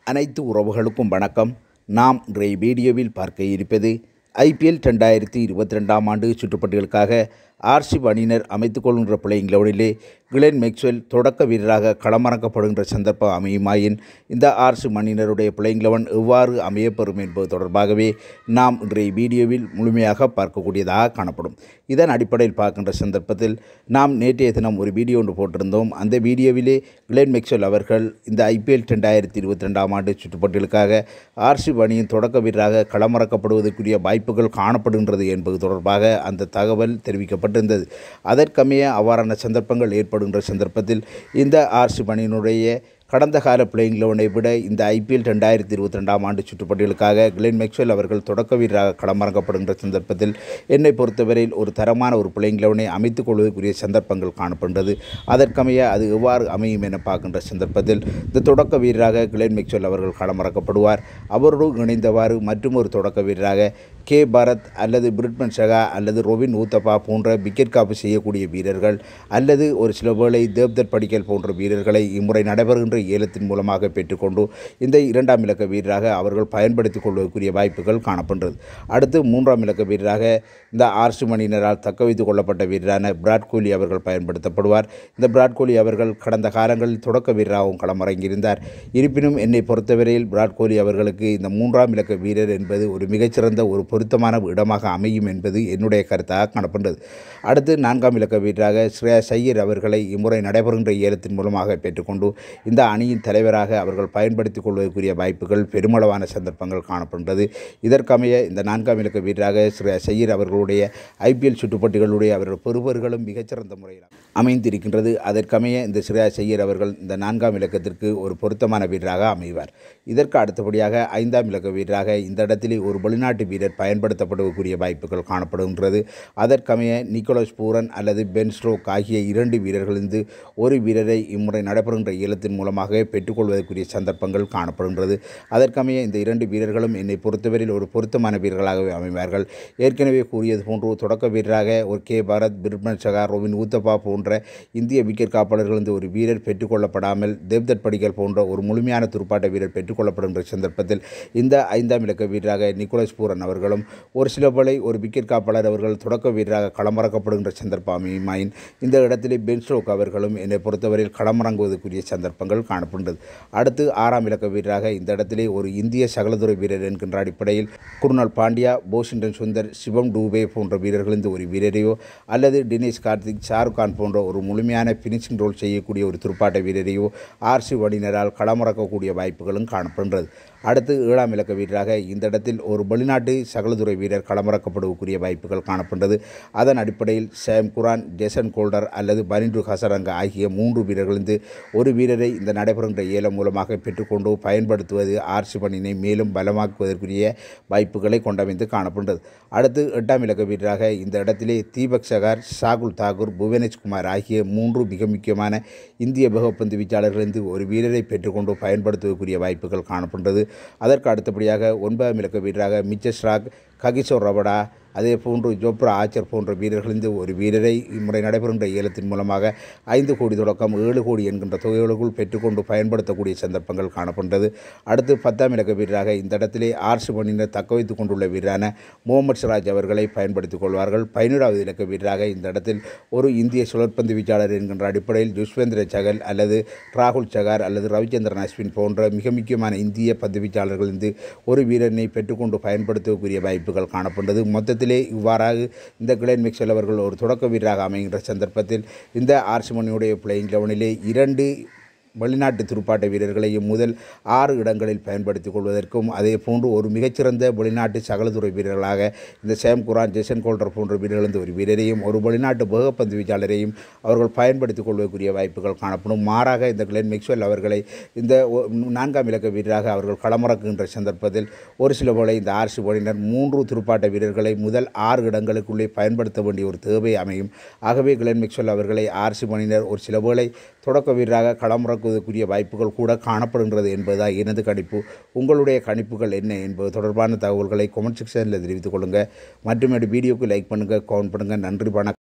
அனைத்து உறவுகளுக்கும் வணக்கம் நாம் இன்றைய வீடியோவில் பார்க்க இருப்பது ஐபிஎல் ரெண்டாயிரத்தி இருபத்தி ரெண்டாம் ஆண்டு சுற்றுப்பட்டியலுக்காக ஆர்சிப் அணியினர் அமைத்துக் கொள்கின்ற பிளேயிங் லெவனிலே கிளென் மேக்ஸ்வெல் தொடக்க வீரராக களமிறக்கப்படுகின்ற சந்தர்ப்பம் அமையுமாயின் இந்த ஆர்சிப் அணியினருடைய பிளேயிங் லெவன் எவ்வாறு அமையப்பெறும் என்பது தொடர்பாகவே நாம் இன்றைய வீடியோவில் முழுமையாக பார்க்கக்கூடியதாக காணப்படும் இதன் அடிப்படையில் பார்க்கின்ற சந்தர்ப்பத்தில் நாம் நேற்றைய தினம் ஒரு வீடியோ ஒன்று போட்டிருந்தோம் அந்த வீடியோவிலே கிளென் மேக்ஸ்வெல் அவர்கள் இந்த ஐபிஎல் ரெண்டாயிரத்தி இருபத்தி ரெண்டாம் ஆண்டு சுற்றுப்பட்டியலுக்காக ஆர்சிப் அணியின் தொடக்க வீரராக களமிறக்கப்படுவதற்குரிய வாய்ப்புகள் காணப்படுகின்றது என்பது தொடர்பாக அந்த தகவல் தெரிவிக்கப்பட்டிருந்தது அதற்கமைய அவ்வாறான சந்தர்ப்பங்கள் ஏற்படுகின்ற சந்தர்ப்பத்தில் இந்த ஆர்சிப் அணியினுடைய கடந்த கால பிளேயிங் லெவனை விட இந்த ஐபிஎல் ரெண்டாயிரத்தி இருபத்தி ரெண்டாம் ஆண்டு சுற்றுப்பட்டியலுக்காக கிளென் மேக்ஸ்வெல் அவர்கள் தொடக்க வீரராக களமிறக்கப்படுகின்ற சந்தர்ப்பத்தில் என்னை பொறுத்தவரையில் ஒரு தரமான ஒரு பிளேயிங் லெவனை அமைத்துக் கொள்வதற்குரிய சந்தர்ப்பங்கள் காணப்படுகிறது அதற்கமைய அது எவ்வாறு அமையும் என பார்க்கின்ற சந்தர்ப்பத்தில் இந்த தொடக்க வீரராக கிளென் மேக்ஸ்வெல் அவர்கள் களமிறக்கப்படுவார் அவரோடு இணைந்தவாறு மற்றும் ஒரு தொடக்க வீரராக கே பாரத் அல்லது பிரிட்மன் ஷகா அல்லது ரொபின் ஊத்தப்பா போன்ற விக்கெட் காப்பு செய்யக்கூடிய வீரர்கள் அல்லது ஒரு சில வேளை தேவ்தத் படிக்கல் போன்ற வீரர்களை இம்முறை நடைபெறுகின்ற ஏலத்தின் மூலமாக பெற்றுக்கொண்டு இந்த இரண்டாம் இலக்க வீரராக அவர்கள் பயன்படுத்திக் கொள்வதற்குரிய வாய்ப்புகள் காணப்படுகிறது அடுத்து மூன்றாம் இலக்க வீரராக இந்த ஆர்சி மணியினரால் தக்க வைத்துக் கொள்ளப்பட்ட வீரரான விராட் கோலி அவர்கள் பயன்படுத்தப்படுவார் இந்த விராட் கோலி அவர்கள் கடந்த காலங்களில் தொடக்க வீரராகவும் களமிறங்கியிருந்தார் இருப்பினும் என்னை பொறுத்தவரையில் விராட் கோலி அவர்களுக்கு இந்த மூன்றாம் இலக்க வீரர் என்பது ஒரு மிகச்சிறந்த ஒரு பொருத்தமான இடமாக அமையும் என்பது என்னுடைய கருத்தாக காணப்படுகிறது அடுத்து நான்காம் இலக்க வீரராக ஸ்ரேயா சையர் அவர்களை இம்முறை நடைபெறுகின்ற ஏலத்தின் மூலமாக பெற்றுக்கொண்டு இந்த அணியின் தலைவராக அவர்கள் பயன்படுத்திக் கொள்வதற்குரிய வாய்ப்புகள் பெருமளவான சந்தர்ப்பங்கள் காணப்படுகிறது இதற்கமைய இந்த நான்காம் இலக்க வீரராக ஸ்ரேயா சையர் அவர்களுடைய ஐபிஎல் சுற்றுப்பட்டிகளுடைய அவர்கள் பெறுபர்களும் மிகச்சிறந்த முறையில் அமைந்திருக்கின்றது அதற்கமைய இந்த ஸ்ரேயா சையர் அவர்கள் இந்த நான்காம் இலக்கத்திற்கு ஒரு பொருத்தமான வீரராக அமைவார் இதற்கு அடுத்தபடியாக ஐந்தாம் இலக்க வீரராக இந்த இடத்திலே ஒரு வெளிநாட்டு வீரர் பயன்படுத்தப்படக்கூடிய வாய்ப்புகள் காணப்படுகின்றது அதற்கமைய நிக்கோலஸ் பூரன் அல்லது பென் ஸ்ட்ரோக் ஆகிய இரண்டு வீரர்களிருந்து ஒரு வீரரை இம்முறை நடைபெறுகின்ற ஏலத்தின் மூலமாக பெற்றுக்கொள்வதற்குரிய சந்தர்ப்பங்கள் காணப்படுகின்றது அதற்கமைய இந்த இரண்டு வீரர்களும் என்னை பொறுத்தவரையில் ஒரு பொருத்தமான வீரர்களாகவே அமைவார்கள் ஏற்கனவே கூறியது போன்று தொடக்க வீரராக ஒரு கே பாரத் பிர்மன் சகா ரோவின் ஊத்தப்பா போன்ற இந்திய விக்கெட் காப்பாளர்களிருந்து ஒரு வீரர் பெற்றுக்கொள்ளப்படாமல் தேவ்தத் படிக்கல் போன்ற ஒரு முழுமையான துடுப்பாட்ட வீரர் பெற்றுக்கொள்ளப்படுகின்ற சந்தர்ப்பத்தில் இந்த ஐந்தாம் இலக்க வீரராக நிக்கோலஸ் பூரன் அவர்களும் ஒரு சில வேளை ஒரு விக்கெட் காப்பாளர் அவர்கள் தொடக்க வீரராக களமிறக்கப்படுகின்ற சந்தர்ப்பம் அமையுமாயின் இந்த இடத்திலே பென் ஸ்டோக் அவர்களும் என்னை பொறுத்தவரையில் களமிறங்குவதற்குரிய சந்தர்ப்பங்கள் காணப்படுகிறது அடுத்து ஆறாம் இலக்க வீரராக இந்த இடத்திலே ஒரு இந்திய சகலதுறை வீரர் என்கின்ற அடிப்படையில் குருணால் பாண்டியா போஷிங்டன் சுந்தர் சிவம் டூபே போன்ற வீரர்களிருந்து ஒரு வீரரையோ அல்லது தினேஷ் கார்த்திக் ஷாருக் கான் போன்ற ஒரு முழுமையான ஃபினிஷிங் ரோல் செய்யக்கூடிய ஒரு துடுப்பாட்ட வீரரையோ ஆர்சி வடியினரால் களமிறக்கக்கூடிய வாய்ப்புகளும் காணப்படுகிறது அடுத்து ஏழாம் இலக்க வீரராக இந்த இடத்தில் ஒரு வெளிநாட்டு சகலதுறை வீரர் களமிறக்கப்படக்கூடிய வாய்ப்புகள் காணப்படுகிறது அதன் அடிப்படையில் சேம் குரான் ஜெசன் கோல்டர் அல்லது பனிண்டு ஹசரங்க ஆகிய மூன்று வீரர்களிருந்து ஒரு வீரரை இந்த நடைபெறுகின்ற ஏலம் மூலமாக பெற்றுக்கொண்டு பயன்படுத்துவது ஆர்சி பணியினை மேலும் பலமாக்குவதற்குரிய வாய்ப்புகளை கொண்டமைந்து காணப்படுகிறது அடுத்து எட்டாம் இலக்க வீரராக இந்த இடத்திலே தீபக் சகார் ஷாகுல் தாகூர் புவனேஷ்குமார் ஆகிய மூன்று மிக முக்கியமான இந்திய பகுப்பந்து வீச்சாளர்களிருந்து ஒரு வீரரை பெற்றுக்கொண்டு பயன்படுத்துவதற்குரிய வாய்ப்புகள் காணப்படுகிறது அதற்கு அடுத்தபடியாக ஒன்பதாம் இலக்க வீரராக மிச்சஸ் ராக் ககிஷோர் ரபடா அதே போன்று ஜோப்ரா ஆச்சர் போன்ற வீரர்களிருந்து ஒரு வீரரை இம்முறை நடைபெறுகின்ற ஏலத்தின் மூலமாக ஐந்து கோடி தொடக்கம் ஏழு கோடி என்கின்ற தொகைகளுக்குள் பெற்றுக்கொண்டு பயன்படுத்தக்கூடிய சந்தர்ப்பங்கள் காணப்படுகிறது அடுத்து பத்தாம் இலக்க வீரராக இந்த இடத்திலே ஆர்சி மணியினர் தக்க வைத்துக் கொண்டுள்ள வீரரான முகமது சிராஜ் அவர்களை பயன்படுத்திக் கொள்வார்கள் பதினேழாவது இலக்க வீரராக இந்த இடத்தில் ஒரு இந்திய சுழற்பந்து வீச்சாளர் என்கின்ற அடிப்படையில் யுஸ்வேந்திர சகல் அல்லது ராகுல் சகார் அல்லது ரவிச்சந்திரன் அஸ்வின் போன்ற மிக முக்கியமான இந்திய பந்து வீச்சாளர்களிருந்து ஒரு வீரனை பெற்றுக்கொண்டு பயன்படுத்தக்கூடிய வாய்ப்புகள் காணப்படுகிறது மொத்தத்தில் மொத்தத்திலே இவ்வாறாக இந்த கிளேன் மிக்சல் அவர்கள் ஒரு தொடக்க வீரராக அமைகின்ற சந்தர்ப்பத்தில் இந்த ஆர்சிமணியுடைய பிளேயிங் லெவனிலே இரண்டு வெளிநாட்டு துடுப்பாட்ட வீரர்களையும் முதல் ஆறு இடங்களில் பயன்படுத்திக் கொள்வதற்கும் அதே போன்று ஒரு மிகச்சிறந்த வெளிநாட்டு சகலதுறை வீரர்களாக இந்த சேம் குரான் ஜெசன் கோல்டர் போன்ற வீரர்களது ஒரு வீரரையும் ஒரு வெளிநாட்டு வேகப்பந்து வீச்சாளரையும் அவர்கள் பயன்படுத்திக் கொள்வதற்குரிய வாய்ப்புகள் காணப்படும் மாறாக இந்த கிளென் மிக்ஸ்வெல் அவர்களை இந்த நான்காம் இலக்க வீரராக அவர்கள் களமிறக்குகின்ற சந்தர்ப்பத்தில் ஒரு சில வேளை இந்த ஆர்சி போலினர் மூன்று துடுப்பாட்ட வீரர்களை முதல் ஆறு இடங்களுக்குள்ளே பயன்படுத்த வேண்டிய ஒரு தேவை அமையும் ஆகவே கிளென் மிக்ஸ்வெல் அவர்களை ஆர்சி மணியினர் ஒரு சில வேளை தொடக்க வீரராக களமிறக்குவதற்குரிய வாய்ப்புகள் கூட காணப்படுகின்றது என்பதுதான் எனது கணிப்பு உங்களுடைய கணிப்புகள் என்ன என்பது தொடர்பான தகவல்களை கமெண்ட் செக்ஷனில் தெரிவித்துக் கொள்ளுங்கள் மற்றும் வீடியோக்கு லைக் பண்ணுங்கள் கமெண்ட் பண்ணுங்கள் நன்றி வணக்கம்